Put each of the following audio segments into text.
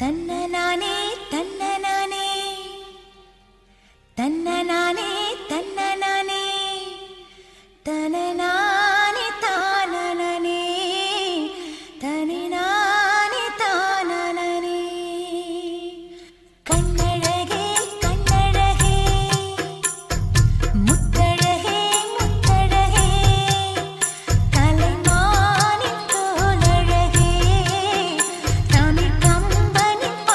தன்னனானே தன்னனானே தன்னனானே தன்னனானே தனனானே தானனனே தனினானே தானனனே கண்ணழகே கண்ணழகே முத்தழகே முத்தழகே கலைமானின் தோலழகே தமிழ் கம்பனின்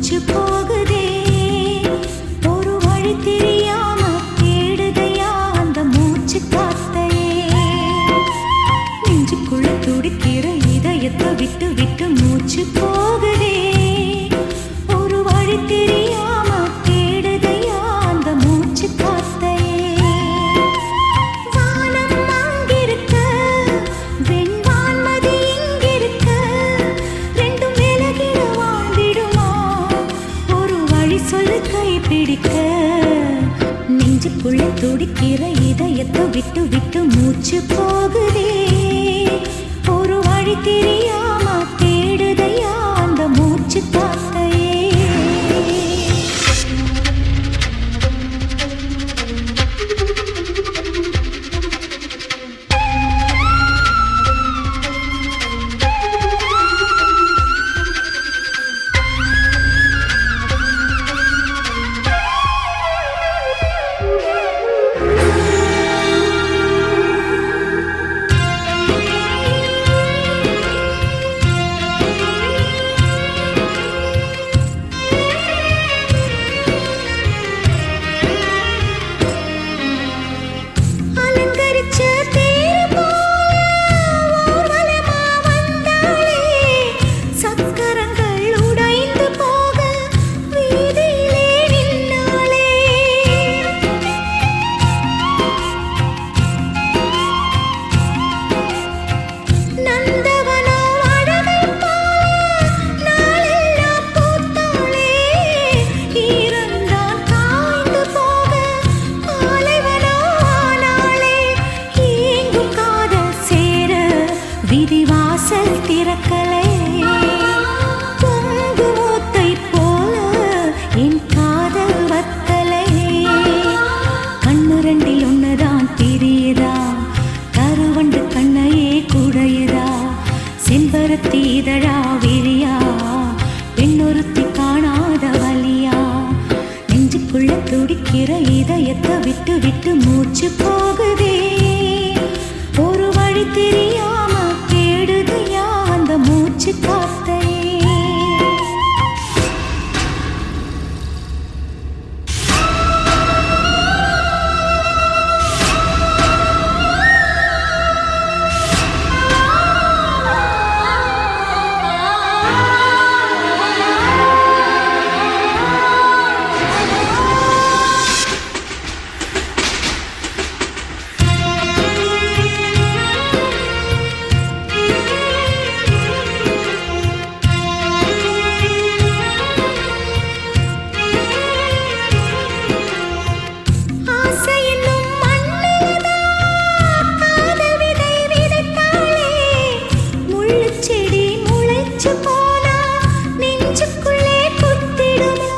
மூச்சு போகுதே ஒரு வழி தெரியாம தேடுதையா அந்த மூச்சு காத்தையே நெஞ்சுக்குள்ள துடிக்கிற இதயத்தை விட்டு விட்டு மூச்சு போகுதே ஒரு வழி தெரியாம தேடுதையா அந்த மூச்சு காத்தையே வானம் அங்கிருக்க வெண்வான்மதி இங்கிருக்க ரெண்டும் விலகிட வாழ்ந்திடுமா ஒரு வழி சொல்லு கை பிடிக்க நெஞ்சுக்குள்ள துடிக்கிற இதயத்தை விட்டு விட்டு மூச்சு போகுதே ஒரு வழி தெரியாம தேடுதையா அந்த மூச்சு காத்தையே அலங்கரிச்ச தேர் போல ஊர்வலமா வந்தாளே சக்கரங்கள் உடைந்து போக வீதியிலே நின்னாளே நந்தவனோ அழகை போல நாளெல்லாம் பூத்தாளே ஈரந்தான் காய்ந்து போக பாலைவனோ ஆனாளே ஏங்கும் காதல் சேர விதிவாசல் திறக்கலே குங்குமத்தை போல என் காதல் வத்தலே கண்ணு ரெண்டில் ஒண்ணுதான் தெரியுதா கருவண்டு கண்ணையே குடையுதா செம்பருத்தி இதழா விரியா பெண்ணொருத்தி காணாத வலியா நெஞ்சுக்குள்ள துடிக்கிற இதயத்தை விட்டு விட்டு மூச்சு போகுதே ஒரு வழி தெரியாம தேடுதையா அந்த மூச்சு காத்தையே ஆசை என்னும் மண்ணில்தான் காதல் விதை விதைத்தாளே. முள்ளுச் செடி முளைச்சு போனா நெஞ்சுக்குள்ளே குத்திடுமோ?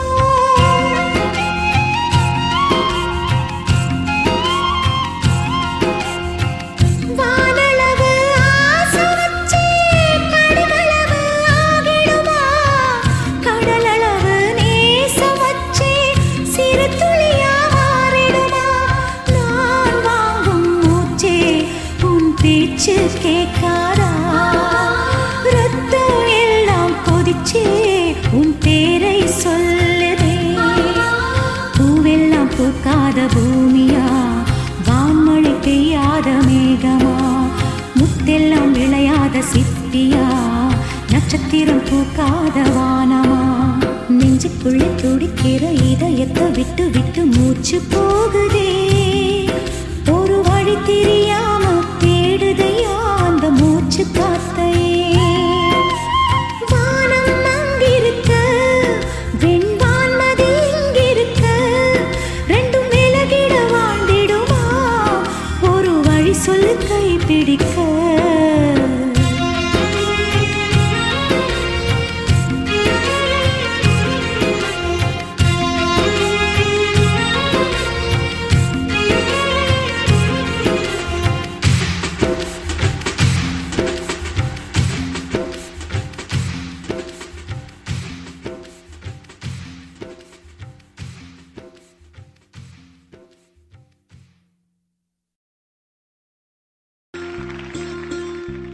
வானளவு ஆசை வச்சே கடுகளவு ஆகிடுமா? கடலளவு நேசம் வச்சே சிறு துளியா மாறிடுமா? நான் வாங்கும் மூச்சே உன் பேச்சு கேட்காதா? ரத்தம் எல்லாம் கொதிச்சே உன் பேரை சொல்லுதே பூவெல்லாம் பூக்காத பூமியா வான்மழை பெய்யாத மேகமா முத்தெல்லாம் விளையாத சிப்பியா நட்சத்திரம் பூக்காத வானமா நெஞ்சுக்குள்ள துடிக்கிற இதயத்தை விட்டு விட்டு மூச்சு போகுதே ஒரு வழி தெரியாம தேடுதையா அந்த மூச்சு காத்தையே வானம் அங்கிருக்க வெண்வான்மதி இங்கிருக்க ரெண்டும் விலகிட வாழ்ந்திடுமா ஒரு வழி சொல்லு கை பிடிக்க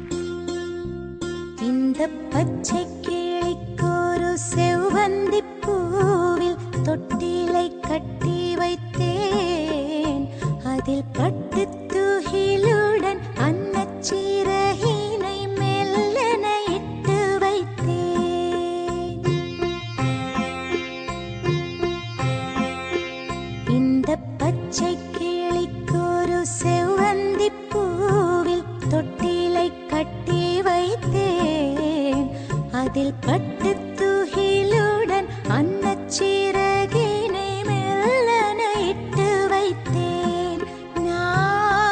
இந்த பச்சை கிளிக்கொரு செவ்வந்தி பூ பட்டுத் தூகிலுடன் அன்னச்சிறகினை மெல்லன இட்டு வைத்தேன் இந்த பச்சை கிளிக்கொரு செவ்வந்தி பூவில் தொட்டிலை கட்டி வைத்தேன் அதில் பட்டு துகிலுடன் அன்னச்சிறகினை மெல்லன இட்டு வைத்தேன் நான்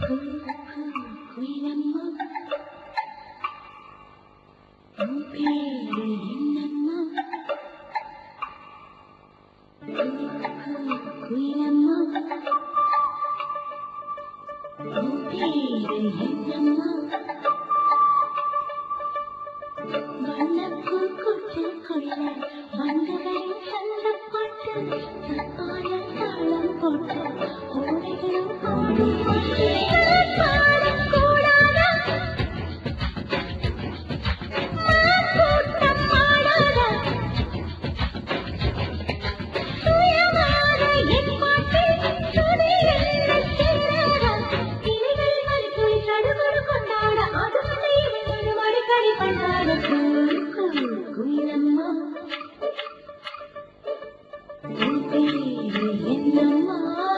குயிலம்மா உன் பேரு என்னம்மா குயிலம்மா உன் பேரு என்னம்மா வண்ணப்பூ கூட்டுக்குள்ள வண்டுகளின் சந்தப்பாட்டு தப்பான தாளம் போட்டு ஓடைகளும் ஓடி வந்து பாடக்கூடாதா கூட்டம் ஆடாதா சுயமாக என் பாட்டில் துணி என்ன செல்லாதா கிளிகள் மறுபடி சடுகுடு கொண்டாட அது வந்து மறுபடி கொண்டாட குயிலம்மா உன் பேரு என்னம்மா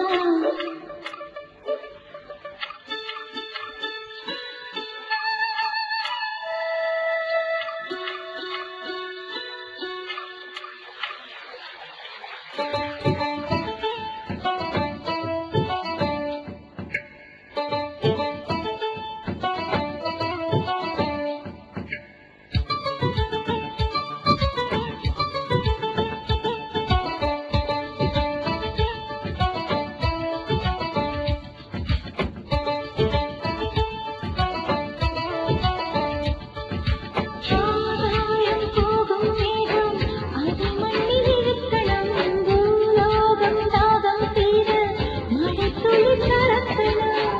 சாராயம் போகும் மேகம் அது மண்ணில் இருக்கணும் பூலோகம் தாகம் தீர மழை துளி சரத்தணும்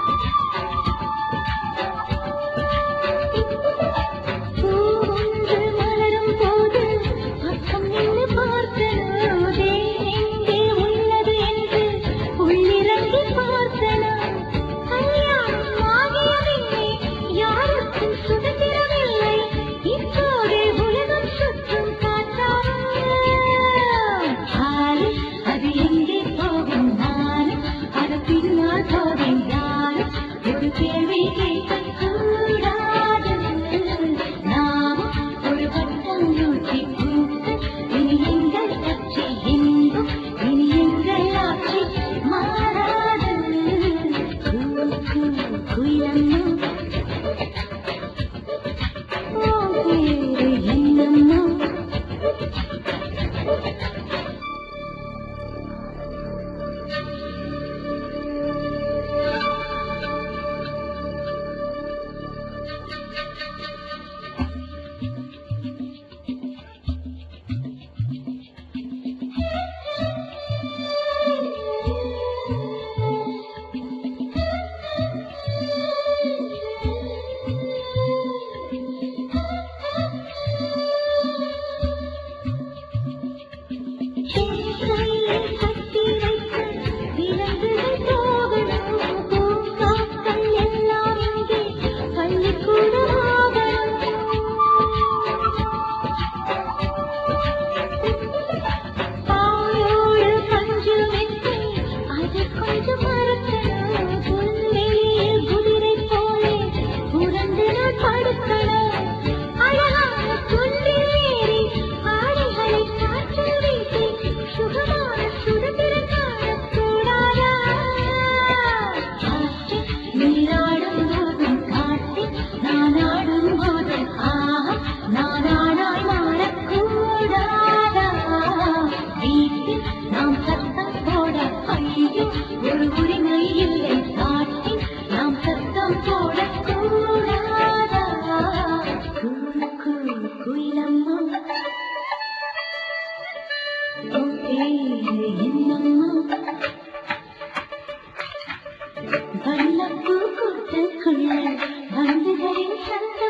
பூவொன்று மலரும் போது பக்கம் நின்று பார்த்தனோ எங்கே உள்ளது என்று உள்ளிறங்கி பார்த்தனோ கல்யாணம் ஆகியதில்லை யாருக்கும் சுதந்திரமில்லை இப்போது உலகம் சுற்றும் காற்றாக ஆறு அது எங்கே போகும் நானும் அது பின்னால் போவேன் யாரும் ஒரு கேள்வி கேட்கக்கூடாது நாமும் ஒரு பட்டம் நூற்றி பூத்து இனி எங்கள் கட்சி எங்கும் இனி எங்கள் ஆட்சி மாறாது கூ, கூ, குயிலம்மா உன் பேரு என்னம்மா கையில் கட்டி வைத்து விலங்குகள் போகணும் பூங்காக்கள் எல்லாம் இங்கே பள்ளிக்கூடமாகணும் பாயோடு பஞ்சு வைத்து அதை கொஞ்சம் மறக்கணும் புல்வெளியில் குதிரை போலே புரண்டு நான் படுக்கணும் அழகான புல்லில் ஏறி ஆடைகளை காற்றில் வீசி சுகமான சுதந்திரம் காணக்கூடாதா காற்று நீராடும் போதும் காற்று நான் ஆடும் போதும் ஆஹா நான் ஆடாய் மாறக்கூடாதா வீட்டில் நாம் சத்தம் போட ஐயோ ஒரு உரிமை இல்லை காட்டில் நாம் சத்தம் போடக்கூடாதா கூ, கூ, குயிலம்மா உன் பேரு என்னம்மா வண்ணப்பூ கூட்டக்குள்ள வந்துகளின் சந்த